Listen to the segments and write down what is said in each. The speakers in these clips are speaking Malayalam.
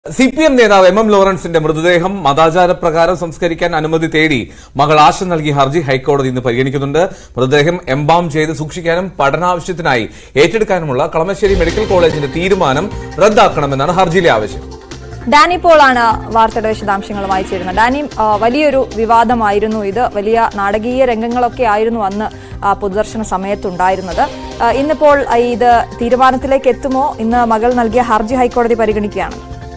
സി പി എം നേതാവ് എം എം ലോറൻസിന്റെ മൃതദേഹം മതാചാരപ്രകാരം സംസ്കരിക്കാൻ അനുമതി തേടി മകൾ ആശ നൽകിയ ഹർജി ഹൈക്കോടതി ഇന്ന് പരിഗണിക്കുന്നുണ്ട് മൃതദേഹം എംബാം ചെയ്ത് സൂക്ഷിക്കാനും പഠനാവശ്യത്തിനായി ഏറ്റെടുക്കാനുമുള്ള കളമശ്ശേരി മെഡിക്കൽ കോളേജിന്റെ തീരുമാനം റദ്ദാക്കണമെന്നാണ് ഹർജിയിലെ ആവശ്യം ഡാനി പോളാണ് വാർത്തയുടെ വിശദാംശങ്ങളുമായി ചേരുന്നത് ഡാനി ആ, വലിയൊരു വിവാദമായിരുന്നു ഇത് വലിയ നാടകീയ രംഗങ്ങളൊക്കെ ആയിരുന്നു അന്ന് ആ, പൊതുദർശന സമയത്തുണ്ടായിരുന്നത് ആ, ഇന്നിപ്പോൾ ആ, ഇത് തീരുമാനത്തിലേക്ക് എത്തുമോ ഇന്ന് മകൾ നൽകിയ ഹർജി ഹൈക്കോടതി പരിഗണിക്കുകയാണ്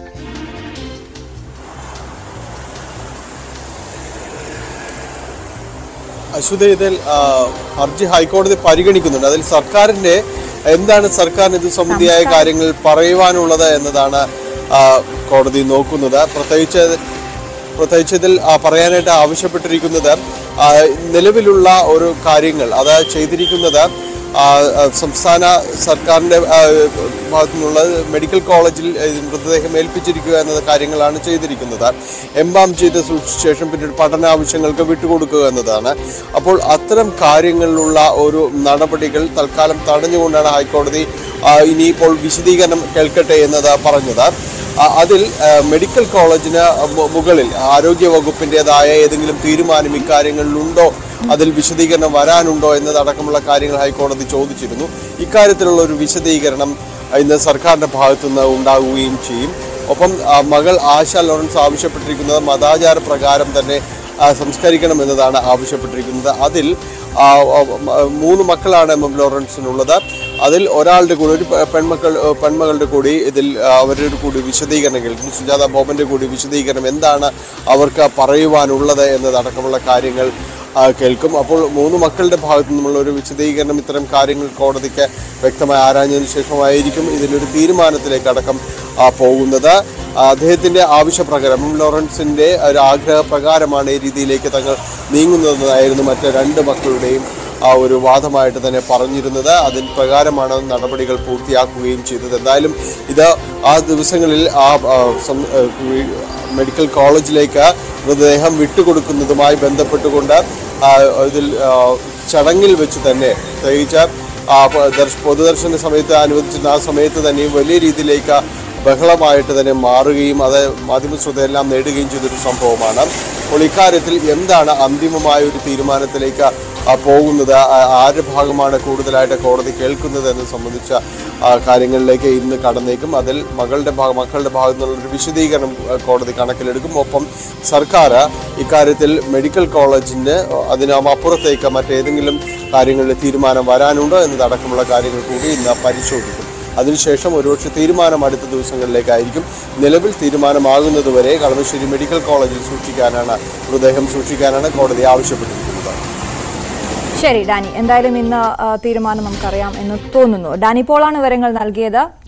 അശ്വത ഇതിൽ ആ, ഹർജി ഹൈക്കോടതി പരിഗണിക്കുന്നുണ്ട് അതിൽ സർക്കാരിന്റെ എന്താണ് സർക്കാരിന് ഇത് സംബന്ധിയായ കാര്യങ്ങൾ പറയുവാനുള്ളത് എന്നതാണ് ആ, കോടതി നോക്കുന്നത് പ്രത്യേകിച്ച് പ്രത്യേകിച്ച് ഇതിൽ ആ, പറയാനായിട്ട് ആവശ്യപ്പെട്ടിരിക്കുന്നത് ആ, നിലവിലുള്ള ഒരു കാര്യങ്ങൾ അത് ചെയ്തിരിക്കുന്നത് ആ, ആ, സംസ്ഥാന സർക്കാരിന്റെ ആ, ഭാഗത്തു നിന്നുള്ള മെഡിക്കൽ കോളേജിൽ ആ, മൃതദേഹം ഏൽപ്പിച്ചിരിക്കുക എന്ന കാര്യങ്ങളാണ് ചെയ്തിരിക്കുന്നത് എംബാം ചെയ്ത സൂക്ഷിച്ച ശേഷം പിന്നീട് പഠന ആവശ്യങ്ങൾക്ക് വിട്ടുകൊടുക്കുക എന്നതാണ് അപ്പോൾ അത്തരം കാര്യങ്ങളിലുള്ള ഒരു നടപടികൾ തൽക്കാലം തടഞ്ഞുകൊണ്ടാണ് ഹൈക്കോടതി ആ, ഇനിയിപ്പോൾ വിശദീകരണം കേൾക്കട്ടെ എന്നത് പറഞ്ഞത് ആ, അതിൽ ആ, മെഡിക്കൽ കോളേജിന് മു- മുകളിൽ ആരോഗ്യ വകുപ്പിൻ്റെതായ ഏതെങ്കിലും തീരുമാനം ഇക്കാര്യങ്ങളിലുണ്ടോ അതിൽ വിശദീകരണം വരാനുണ്ടോ എന്നതടക്കമുള്ള കാര്യങ്ങൾ ഹൈക്കോടതി ചോദിച്ചിരുന്നു ഇക്കാര്യത്തിലുള്ള ഒരു വിശദീകരണം ഇന്ന് സർക്കാരിന്റെ ഭാഗത്തുനിന്ന് ഉണ്ടാവുകയും ചെയ്യും ഒപ്പം ആ, മകൾ ആശ ലോറൻസ് ആവശ്യപ്പെട്ടിരിക്കുന്നത് മതാചാര പ്രകാരം തന്നെ ആ, സംസ്കരിക്കണം എന്നതാണ് ആവശ്യപ്പെട്ടിരിക്കുന്നത് അതിൽ ആ, ആ, മ- മൂന്ന് മക്കളാണ് എം എം ലോറൻസിനുള്ളത് അതിൽ ഒരാളുടെ കൂടി ഒരു പെ- പെൺമക്കൾ ഏ, പെൺമകളുടെ കൂടി ഇതിൽ ആ, അവരുടെ കൂടി വിശദീകരണം കേൾക്കും സുജാത ബോബന്റെ കൂടി വിശദീകരണം എന്താണ് അവർക്ക് പറയുവാനുള്ളത് എന്നതടക്കമുള്ള കാര്യങ്ങൾ ആ, കേൾക്കും അപ്പോൾ മൂന്ന് മക്കളുടെ ഭാഗത്തു നിന്നുള്ള ഒരു വിശദീകരണം ഇത്തരം കാര്യങ്ങൾ കോടതിക്ക് വ്യക്തമായി ആരാഞ്ഞതിനു ശേഷമായിരിക്കും ഇതിലൊരു തീരുമാനത്തിലേക്ക് അടക്കം ആ, പോകുന്നത് ആ, അദ്ദേഹത്തിന്റെ ആവശ്യപ്രകാരം എം. ലോറൻസിന്റെ ഒരു ആഗ്രഹപ്രകാരമാണ് ഈ രീതിയിലേക്ക് തങ്ങൾ നീങ്ങുന്നതെന്നായിരുന്നു മറ്റ് രണ്ട് മക്കളുടെയും ആ ഒരു വാദമായിട്ട് തന്നെ പറഞ്ഞിരുന്നത് അതിന് പ്രകാരമാണ് നടപടികൾ പൂർത്തിയാക്കുകയും ചെയ്തത് എന്തായാലും ഇത് ആ ദിവസങ്ങളിൽ ആ ആ, സം- ആ, ഈ മെഡിക്കൽ കോളേജിലേക്ക് മൃതദേഹം വിട്ടുകൊടുക്കുന്നതുമായി ബന്ധപ്പെട്ടുകൊണ്ട് ആ, ഇതിൽ ആ, ചടങ്ങിൽ വെച്ച് തന്നെ പ്രത്യേകിച്ച് ആ, പ- ദർശ- പൊതുദർശന സമയത്ത് അനുവദിച്ചിരുന്ന ആ സമയത്ത് തന്നെ വലിയ രീതിയിലേക്ക് ബഹളമായിട്ട് തന്നെ മാറുകയും അത് മാധ്യമ ശ്രദ്ധയെല്ലാം നേടുകയും ചെയ്തൊരു സംഭവമാണ് അപ്പോൾ ഇക്കാര്യത്തിൽ എന്താണ് അന്തിമമായ ഒരു തീരുമാനത്തിലേക്ക് ആ, പോകുന്നത് ആ- ആരുടെ ഭാഗമാണ് കൂടുതലായിട്ട് കോടതി കേൾക്കുന്നത് എന്ന് സംബന്ധിച്ച ആ, കാര്യങ്ങളിലേക്ക് ഇന്ന് കടന്നേക്കും അതിൽ മകളുടെ ഭാഗം മക്കളുടെ ഭാഗത്തു നിന്നുള്ളൊരു വിശദീകരണം ആ, കോടതി കണക്കിലെടുക്കും ഒപ്പം സർക്കാർ ഇക്കാര്യത്തിൽ മെഡിക്കൽ കോളേജിന് അതിന് അപ്പുറത്തേക്ക് മറ്റേതെങ്കിലും കാര്യങ്ങളിൽ തീരുമാനം വരാനുണ്ടോ എന്നതടക്കമുള്ള കാര്യങ്ങൾ കൂടി ഇന്ന് പരിശോധിക്കും അതിനുശേഷം ഒരുപക്ഷെ തീരുമാനം അടുത്ത ദിവസങ്ങളിലേക്കായിരിക്കും നിലവിൽ തീരുമാനമാകുന്നതുവരെ കളമശ്ശേരി മെഡിക്കൽ കോളേജിൽ സൂക്ഷിക്കാനാണ് മൃതദേഹം സൂക്ഷിക്കാനാണ് കോടതി ആവശ്യപ്പെട്ടിരിക്കുന്നത് ശരി ഡാനി എന്തായാലും ഇന്ന് ആ, തീരുമാനം നമുക്കറിയാം എന്ന് തോന്നുന്നു ഡാനി പോളാണ് വിവരങ്ങൾ നൽകിയത്